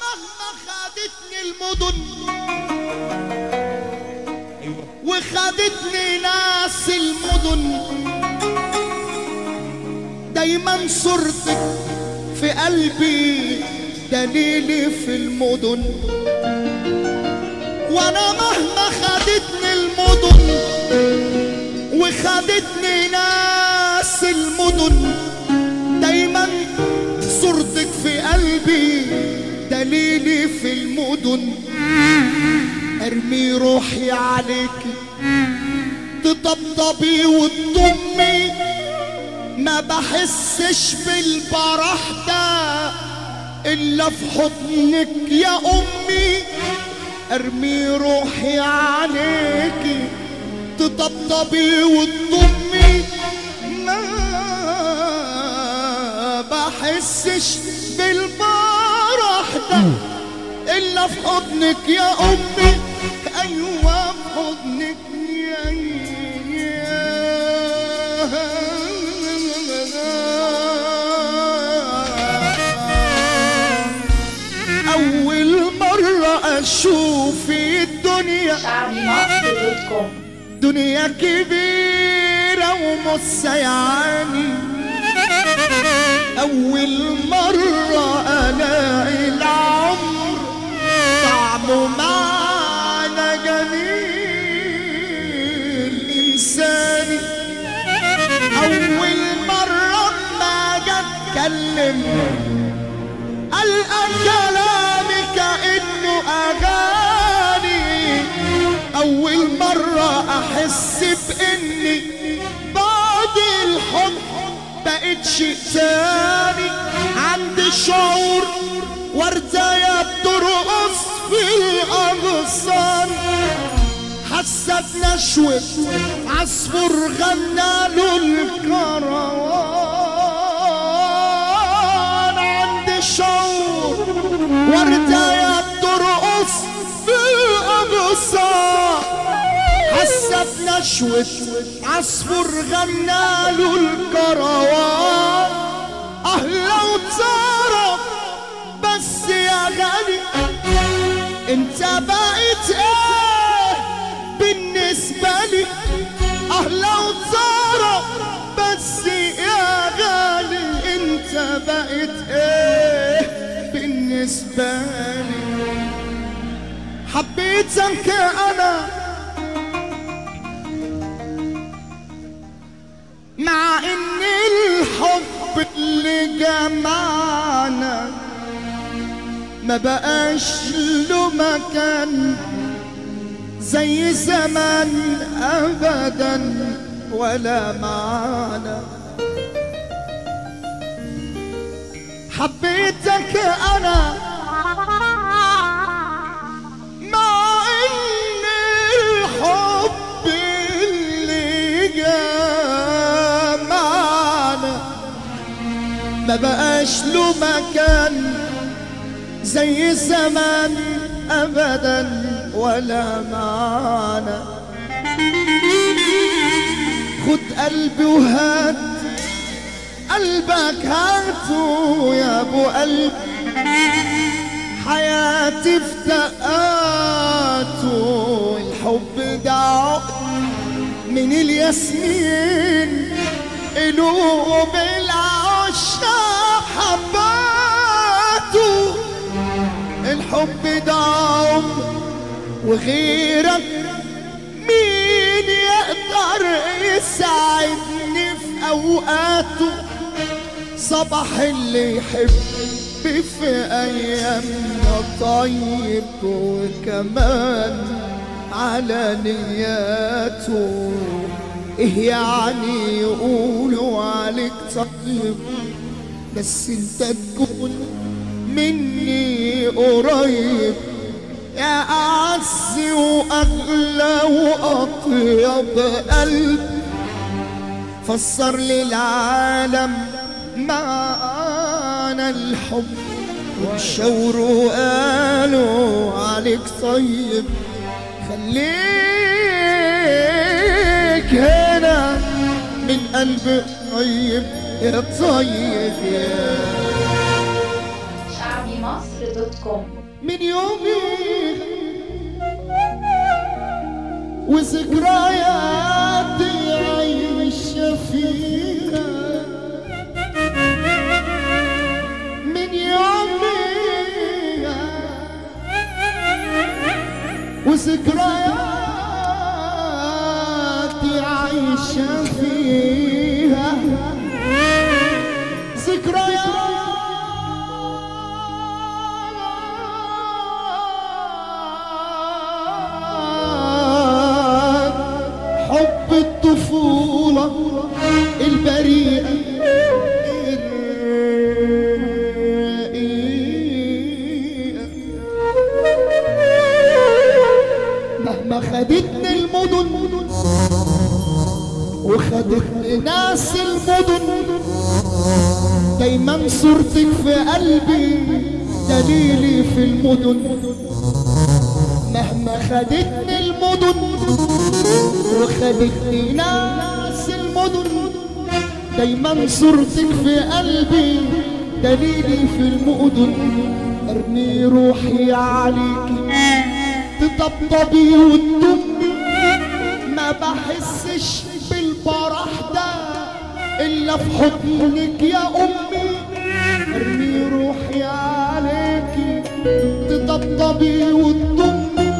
مهما خدتني المدن وخدتني ناس المدن دايما صورتك في قلبي دليلي في المدن وانا مهما خدتني المدن وخدتني ناس المدن دايما صورتك في قلبي دليلي في المدن ارمي روحي عليك تطبطبي وتضمي ما بحسش بالفرح ده الا في حضنك يا امي ارمي روحي عليكي تطبطبي وتضمي ما بحسش بالفرح ده الا في حضنك يا امي ايوه في حضنك يا يا اول مره اشوف الدنيا شعبمصري.com دنيا كبيرة ومسيعاني أول مرة ألاقي العمر طعمه معنى جميل إنساني أول مرة ما أجي أتكلم ألقى كلامي كأنه أغاني أول مرة أحس بإني بعد الحب بقيت شيء تاني عندي شعور ورداية بترقص في الأغصان حاسة بنشوة عصفور غنى له الكروان عندي شعور ورداية بترقص في الأغصان حاسة بنشوة عصفور غنى له الكروان أهلا وتعرف بس يا غالي انت بقيت ايه بالنسبة لي أهلا وتعرف بس يا غالي انت بقيت ايه بالنسبة لي حبيتك انا مع ان الحب اللي جمعنا ما بقاش له مكان زي زمان ابدا ولا معانا حبيتك انا مع ان الحب اللي جمعنا ما بقاش له مكان زي زمان ابدا ولا معانا خد قلبي وهات قلبك هاته يا ابو قلب حياتي في دقاته الحب ده عقد من الياسمين قلوب العشاق حباته الحب ده عمر وغيرك مين يقدر يساعدني في اوقاته صباح اللي يحب في ايامنا طيب وكمان على نياته ايه يعني يقولوا عليك طيب بس انت تكون مني قريب يا أعز وأغلى وأطيب قلب فسر للعالم معنى الحب وشاوروا قالوا عليك طيب خليك هنا من قلب طيب يا طيب يا شعبي مصر دوت كوم من يومي وذكرياتي عايشة فيها من يومي وذكرياتي عايشة فيها ذكريات حب الطفولة البريئة الرقيقة مهما خدتني المدن وخدتني ناس المدن دايما صورتك في قلبي دليلي في المدن مهما خدتني المدن وخدتني ناس المدن دايما صورتك في قلبي دليلي في المدن ارمي روحي عليكي تطبطبي وتدمي ما بحسش بالفرح ده الا في حضنك يا امي ارمي روحي عليكي تطبطبي وتضمي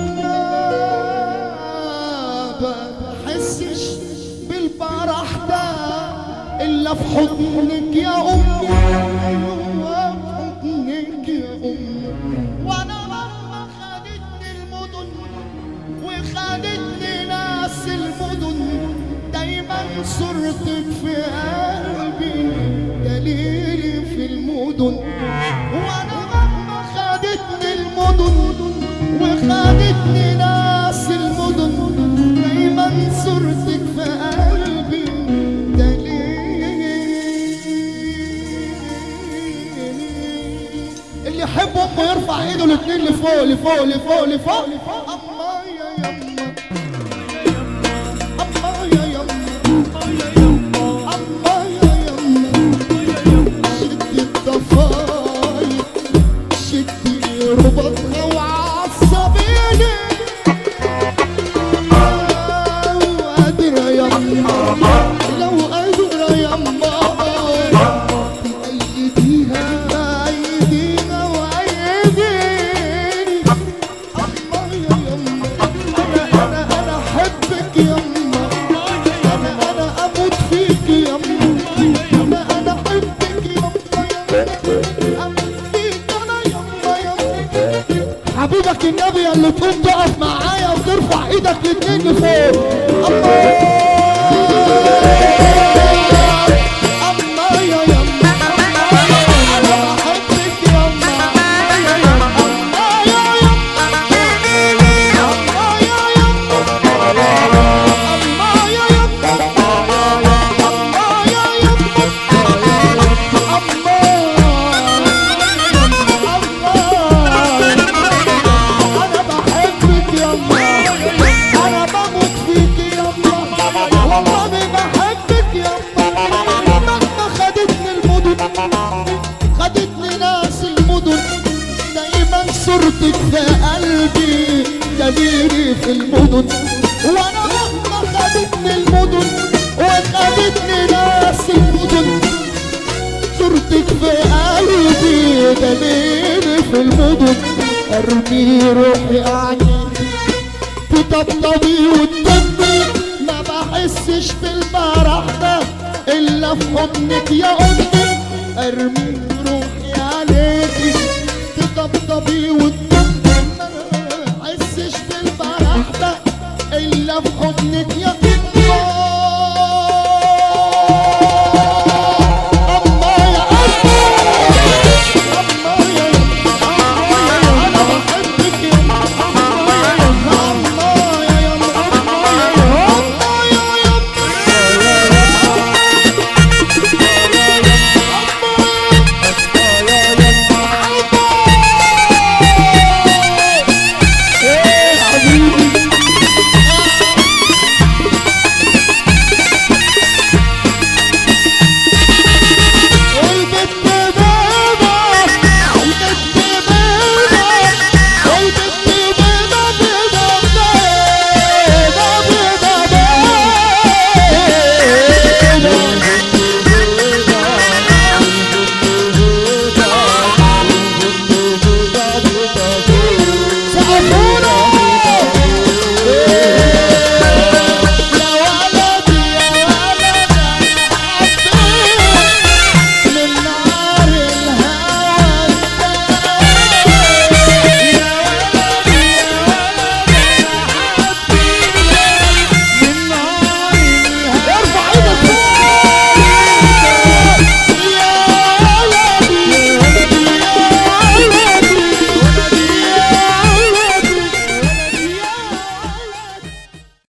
ما بحسش بالفرح ده الا في حضنك يا امي ايوه في حضنك يا امي وانا لما خدتني المدن وخدتني ناس المدن دايما صورتك في قلبي دليلي في المدن وانا لما خدتني المدن وخدتني ناس المدن دايما صورتك في قلبي دليلي اللي يحب امه يرفع ايده الاتنين لفوق لفوق لفوق لفوق الله يا يما الله يا يما الله يا يما شد الضفاير شدي ربطها وعصبيني لو قادرة يما لو قادرة يما أيديها أيديها وأيديني الله يا يما أنا أنا أنا أحبك يما أنا أنا أموت فيك يما أنا أنا أحبك يما أموت فيك أنا يما يما حبيبك النبي اللي تقوم تقف معايا وترفع ايدك الاتنين لفوق الله الله يا يما أنا بحبك يما يا يما الله يا يما الله يا يما الله يا يما الله يا يما الله انا بحبك يما انا بموت فيك يما والله بحبك يما مهما خدتني المدن خدتني ناس المدن دايما صورتك في قلبي دليلي في المدن وانا مهما خدتني المدن وخدتني ناس المدن صورتك في قلبي دليلي في المدن ارمي روحي اعيني تطبطبي وتدمي ما بحسش بالفرح ده الا في حضنك يا امي ارمي روحي عليكي تطبطبي وتدمي